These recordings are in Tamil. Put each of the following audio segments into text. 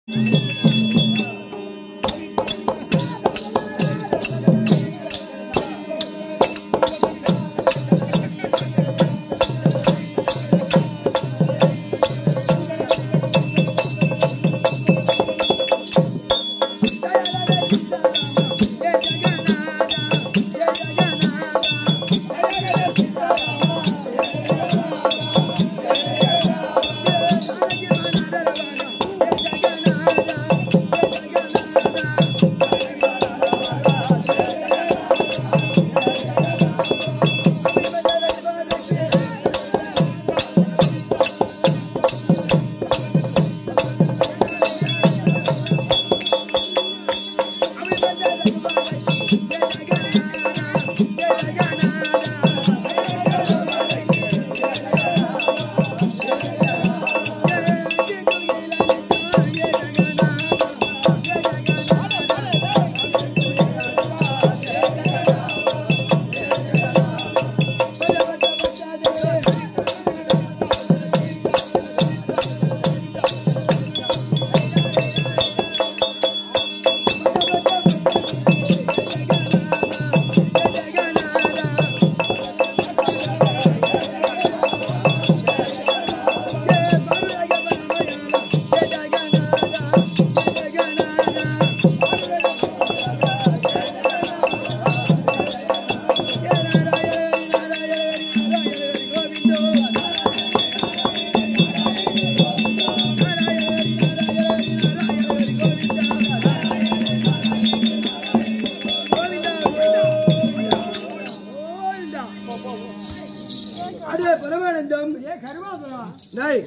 அடே பரமானந்தம் டேய்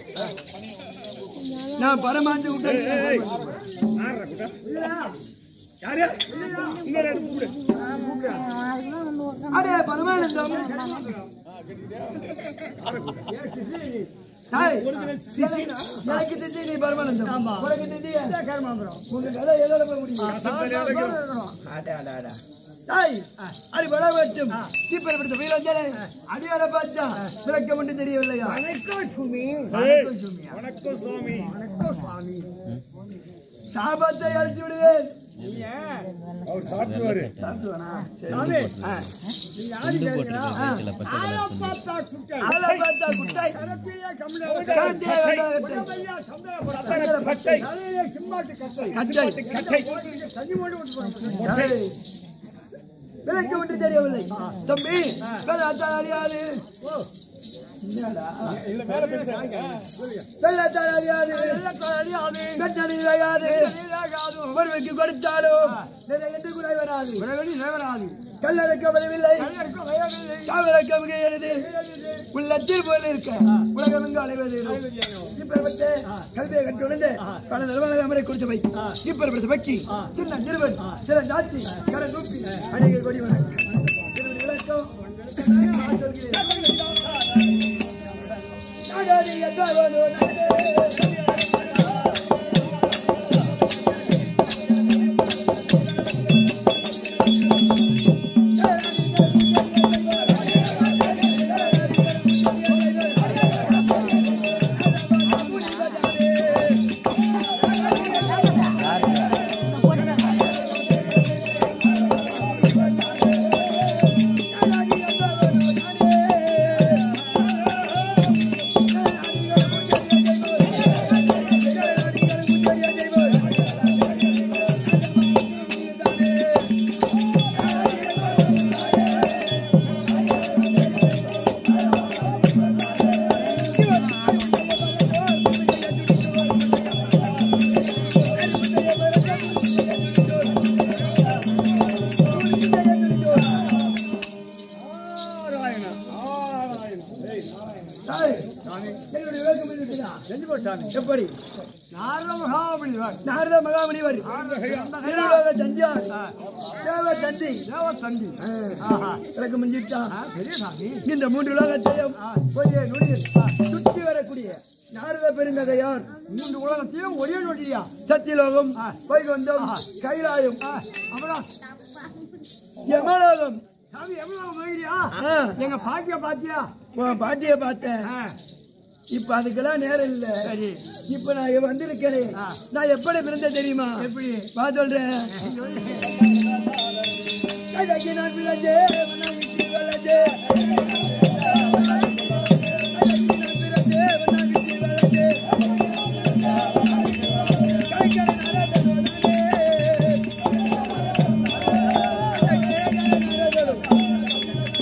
நான் பரமானந்த விட்டு அடே பரமானந்தம் டேய், எனக்கு தெரிஞ்சு நீ பரமானந்தம் உனக்கு தெரிஞ்சு உங்க கதை எதோட போய் முடியும் அடே, அடே, அடே. டேய், அடி பட வேண்டும் தீப்பரப்படுத்த வீரஞ்சனே அடியார பார்த்தா விளக்க மட்டும் தெரியவில்லையா வணக்கம் சுமி வணக்கம் சுவாமி சாபத்தை அழித்து விடுவேன் சாப்பிடுவானா? சரி. ஆ. ஆ. ஆளை பார்த்தா குட்டை. கருத்திலே வெள்ளை கட்டை. கட்டை. சரி. விளக்க ஒன்று தெரியவில்லை தம்பி வெள்ளாத்தால் அறியாது என்னடா? வெள்ளாத்தால் அறியாது வெட்டணி விளையாது ஒருவருக்கு கொடுத்தாலும் நிறைய என்று குறை வராது கல்லறக்க வரவில்லை காவலக்க மிகையது உள்ளத்தில் போல இருக்க உலகம் எங்கு அலைவது இப்பரப்பட்டு கல்வியை கட்டுணர்ந்து பல நிறுவன அமரை கொடுத்து வை இப்பரப்பட்டு வைக்கி சின்ன நிறுவன் சில நாட்டி கர நூப்பி அநேக கொடி வணக்கம் திருவடி விளக்கம் நான் சொல்கிறேன். நாடாடி எட்டாவது நாடு. தாய், என்னுடைய வேகம் இருக்கிறதா? எப்படி நாரத மகாமுனிவர் நாரத மகாமுனிவர் திருலோக தஞ்சார் தேவ தந்தி எனக்கு முஞ்சிட்டா இந்த மூன்று உலகத்தையும் ஒரே நொடியில் சுற்றி வரக்கூடிய நாரத பெருந்தகையார் மூன்று உலகத்தையும் ஒரே நொடியா சத்தியலோகம் வைகுந்தம் கைலாயம் அப்புறம் யமலோகம் சாமி எவ்வளவு மகிழியா ஆ, எங்க பாட்டிய பாத்தியா உன் பாட்டிய பார்த்தேன் இப்ப அதுக்கெல்லாம் நேரம் இல்ல சரி இப்ப நான் இங்க வந்திருக்கேன் ஆ. நான் எப்படி பிறந்த தெரியுமா எப்படி வா சொல்றேன் கடைக்கு நான் பிறந்தே வண்ணாமிக்கு வளர்ந்தே. கடைக்கு நான் பிறந்தே, வண்ணாமிக்கு வளர்ந்தே. கைகள் நடந்ததோ நானே. கைகள் நடந்ததோ.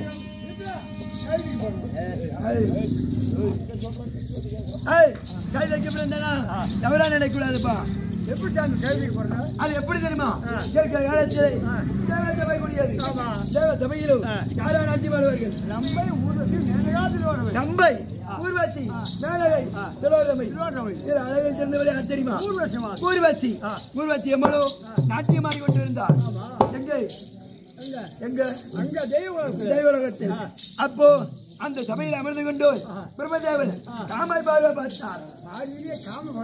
ஏய், கையில வைக்க பிறந்தேனா? தவறா நினைக்கக்கூடாதுப்பா எப்படி சாமி கேள்விக்கு போறது அது எப்படி தெரியுமா ஆ. இருக்கிற காலத்தில் ஆ. தேவ சபை முடியாது ஆமா. தேவ சபையிலும் ஆ. யாரா நாட்டி வாழ்வார்கள் நம்பை ஊருக்கு நேரகாலத்தில் வருவேன் நம்பை ஊர்வசி மேலகை ஆ. திலோதமை திருவாரூர் இதில் அழகை சேர்ந்தவரை யார் தெரியுமா ஊர்வசமா ஊர்வசி ஆ. ஊர்வசி எம்மளோ நாட்டியமாடி கொண்டிருந்தார் ஆமா. எங்கே அங்க எங்க அங்க தெய்வம் தெய்வலோகத்தில் ஆ. அப்போ அந்த சபையில் அமர்ந்து கொண்டு ஆ. பிரம்மதேவன் ஆ. காமாய் பார்வை பார்த்தார் ஆடியே காம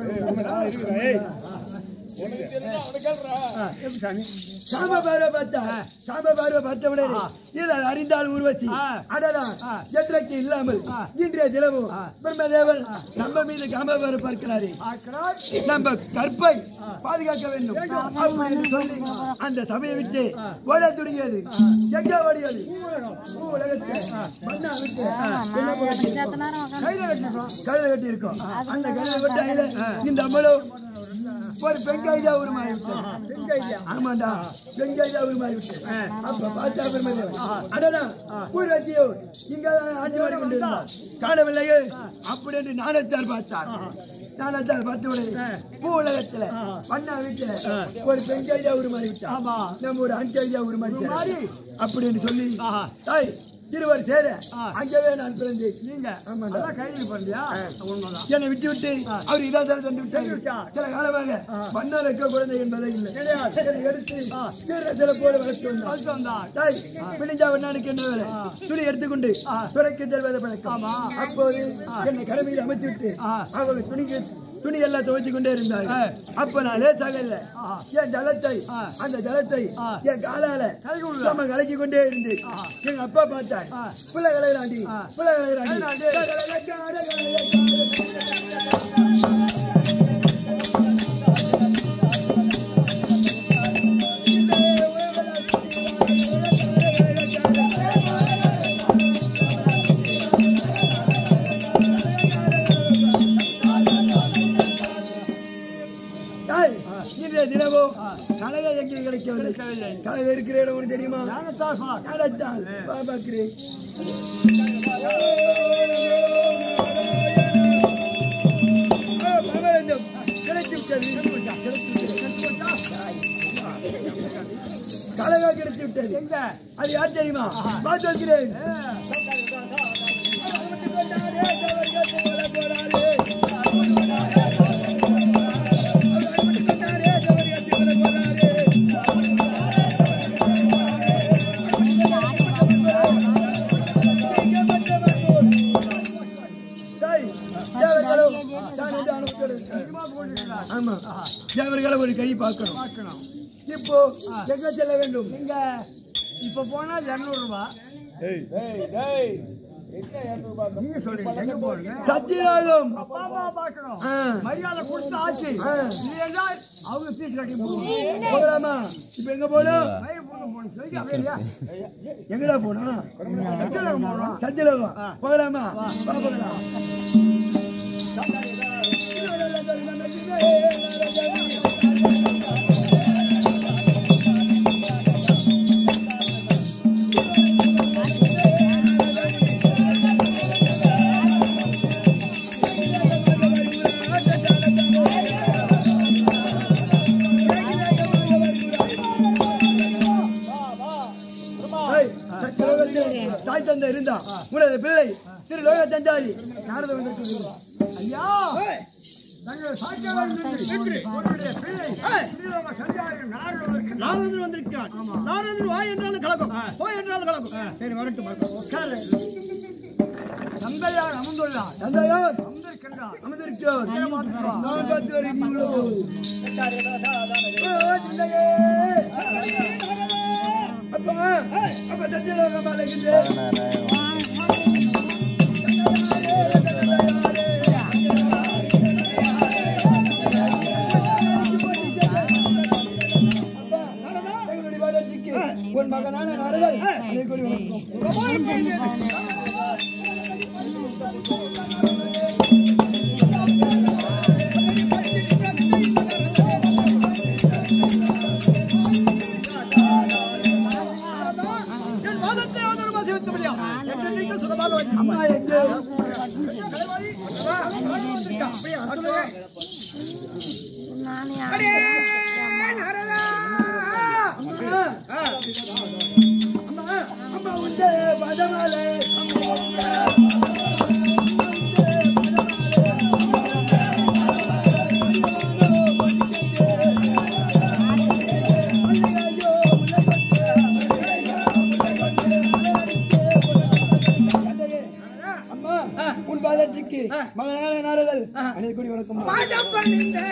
எப்படி சாமி சாம பார்வை பார்த்தார் ஆ. சாம பார்வை பார்த்த உடனே ஆ. இதில் அறிந்தால் ஊர்வசி ஆ. அடடா ஆ. எத்திரைக்கு இல்லாமல் ஆ. இன்றைய தினமும் ஆ. பிரம்மதேவன் நம்ம மீது காம பார்வை பார்க்கிறாரே ஆக்கிறார் நம்ம கற்பை ஆ. பாதுகாக்க வேண்டும் வேண்டும். அப்படின்னு சொல்லி அந்த சபையை விட்டு ஆ. ஓட துடிக்கிறது எங்க ஓடியது ஊரகம் பூ உலகத்தை மண்ணா விட்டு ஆ. என்ன போட்டு இருக்கோம்? கையில கட்டிருக்கோம் கழுதை கட்டி இருக்கோம் அந்த கழுதை வெட்டாயில இந்த அம்மளும் ஒரு பெண் கைதா உருமாறி விட்டது. பெண் கைதியா ஆமாண்டா பெண் கைதா உருமாறி விட்டது. ஆ. அப்ப பார்த்தா பிரம்மதேவன் ஆ. அடடா ஆ. ஊர்வத்தியோ இங்க ஆட்சி மாடி கொண்டிருந்தார் காணவில்லையே அப்படி என்று நாணத்தார் பார்த்தார் ஆ. நாணத்தார் பார்த்த உடனே ஆ. பூ உலகத்துல ஆ. பண்ணா வீட்டுல ஆ. ஒரு பெண் கைதா உருமாறி விட்டார் ஆமா நம்ம ஒரு ஆண் கைதா உருமாறி உருமாறி? அப்படின்னு சொல்லி ஆஹா. தாய் இருவர் சேர ஆ. அங்கவே நான் பிறந்தேன் நீங்க ஆமாண்டா. அதான் கைதிக்கு போறியா உண்மைதான் என்னை விட்டு விட்டு ஆ. அவர் இதா தர தந்து விட்டார் விட்டா. சில காலமாக ஆ. மன்னர் இருக்க குழந்தை என்பதே இல்லை கிடையாது. என்னை எடுத்து ஆ. சிற சில போல வளர்த்து வந்தார் அது வந்தான் தாய் விழிஞ்சா வண்ணானுக்கு என்ன வேலை ஆ. துணி எடுத்துக்கொண்டு ஆ. துறைக்கு செல்வதை பழக்கம் ஆமா. அப்போது ஆ. என்னை கடமையில் அமைத்து விட்டு ஆ. அவங்க துணிக்கு துணி எல்லாம் துவைச்சு கொண்டே இருந்தாங்க ஆ. அப்ப நான் லேசாக இல்ல ஆ. என் ஜலத்தை ஆ. அந்த ஜலத்தை ஆ. என் காலால கை கொடுங்க. சும்மா கலக்கி கொண்டே இருந்து ஆ. எங்க அப்பா பார்த்தார் ஆ. புள்ள கலைகிறாண்டி ஆ. புள்ள கலைகிறாண்டி கலைகிறாண்டி. தாய், இன்றைய தினமோ ஆ. கலவை எங்கே கிடைக்கவில்லை கிடைக்கவில்லை. கலவை இருக்கிற இடம் உனக்கு தெரியுமா ஞானத்தால் பார். ஞானத்தால் வா பார்க்கிறேன் ஆ, பரவாயில்லை. கிடைத்து விட்டது. கிடைத்து விட்டது. கலவை கிடைத்து விட்டது எங்க அது யார் தெரியுமா பார்த்து வைக்கிறேன் ஏ, சும்மா போட்டுக்கிறார். ஆமா தேவர்களை ஒரு கை பார்க்கணும் பார்க்கணும் இப்போ எங்க செல்ல வேண்டும் எங்க இப்ப போனா இருநூறு ரூபாய் நீங்க சொல்றீங்க எங்க போறீங்க சத்தியநாதம் அப்பா அம்மா பார்க்கணும் ஆ. மரியாதை கொடுத்து ஆச்சு ஆ. இல்லைன்னா அவங்க ஃபீஸ் கட்டி போகணும் போகலாமா இப்ப எங்க போகணும் வயிறு போட்டு போகணும் சரியா வேலையா எங்கடா போனோம் சத்தியலோகம் போகணும் சத்தியலோகம் ஆ. போகலாமா வா போகலாம் ஏய், சத்தியலோகத்தில் தாய் தந்தை இருந்தா உனது பிள்ளை திரு லோக தந்தாரி நாரத வந்திருக்கிறது ஐயா தங்கள் சாட்சியாக நின்று உன்னுடைய பிள்ளை ஸ்ரீலோக சஞ்சாரி நாடு நாரதன் வந்திருக்கிறான் நாரதன் வா என்றாலும் கலக்கும் ஆ. போ என்றாலும் கலக்கும் சரி வரட்டும் வரட்டும் உட்காரு தந்தையார் அமர்ந்துள்ளார் தந்தையார் அமர்ந்திருக்கின்றார் அமர்ந்திருக்கிறார் இங்கே பார்த்துக்கிறோம். நான் பார்த்து வரேன் நீ உள்ள போ. ஓ, தந்தையே. அப்பா அப்ப சத்தியலோகம் அழைக்கின்றேன் மகனான நாரதர் அனைவரும் வணக்கம் என் வாதத்தை ஆதரவா செலுத்தபடியா என்று நீங்கள் சுகமாக வைக்க அம்மா எங்கே அம்மா அம்மா அம்மா உண்டே பதமாலே அம்மா உண்டே அம்மா உன் பாதத்திற்கு மகனான நாரதல் அனைவரும் வணக்கம்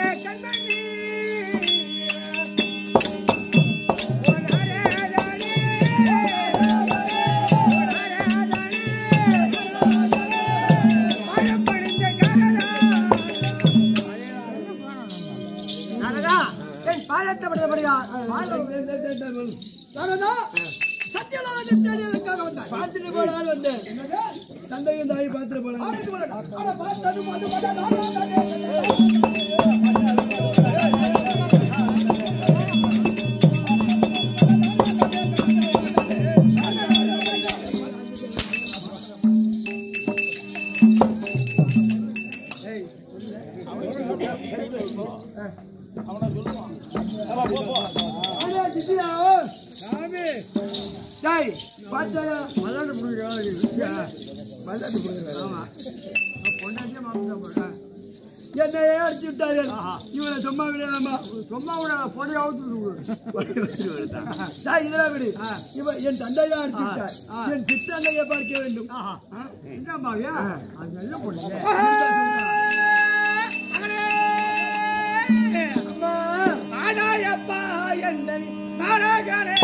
சத்தியலாஜி தேடியதற்காக வந்தார் பார்த்துட்டு போனால் வந்தேன் தந்தையும் தாய் பார்த்துட்டு போனாங்க ஆனா பார்த்தது மது மத நாடு ஆனா, சித்தியா, டேய், பார்த்தாயா? என்னையே அடிச்சு விட்டார்கள் இவனை சும்மா விடலாமா சும்மா விட பொடி அவுத்து டேய், இதெல்லாம் விடு இவன் என் தந்தை தான் அடிச்சு விட்டார் என் சித்தந்தையை பார்க்க வேண்டும் என்ன பாவியா அது நல்ல பொண்ணு அம்மா ஆடாயப்பா என்னை நாடகரே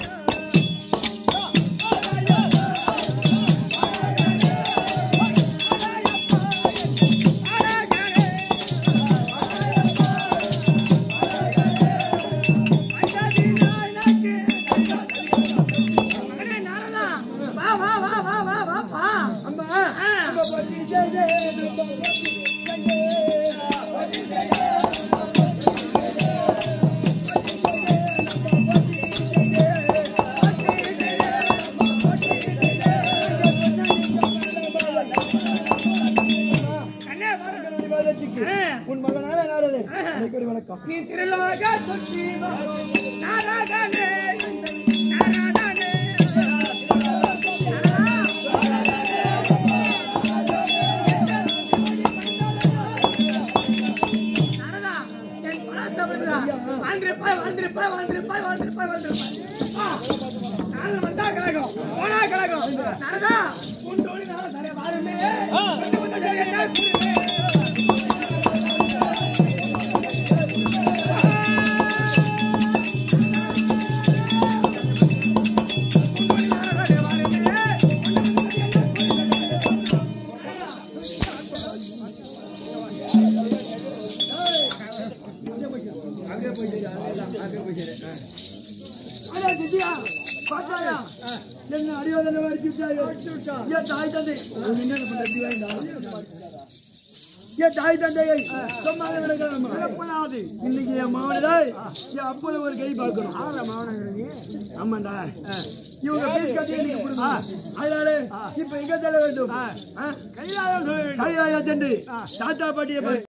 அம்மா அம்மா பற்றி செய்தே உன் மகனான நாரதே அனைவரும் வணக்கம் நீ திருலோக சுற்றி நாராயணே நாராயணே வாழ்ந்திருப்பாய் வாழ்ந்திருப்பாய் வாழ்ந்திருப்பாய் வாழ்ந்திருப்பாய் வாழ்ந்திருப்பாய் நாங்கள் வந்தா கழகம் போனா கழகம் நாரதா உன் தோழி நான் சரி வாருமே வந்து வந்து சரி என்ன கூறுமே அடே திவ்யா, பார்த்தாயா? என்ன அடியோதனை அடிச்சு விட்டார்கள். என் தாய் தந்தை அவன் என்ன பண்ற இப்படி வேண்டாம். என் தாய் தந்தையை சும்மா நடக்கலாமா பண்ணாது இன்னைக்கு என் மாவனடாய் என் அப்பல ஒரு கை பார்க்கணும் ஆற மாவனங்கிறது ஆமாண்டா இவங்க பீஸ் கட்டி எனக்கு கொடுக்கணும் அதனால இப்ப எங்க தள்ள வேண்டும் கைலாயம் சொல்ல வேண்டும் கையாயா தண்டு தாத்தா பாட்டியை பாரு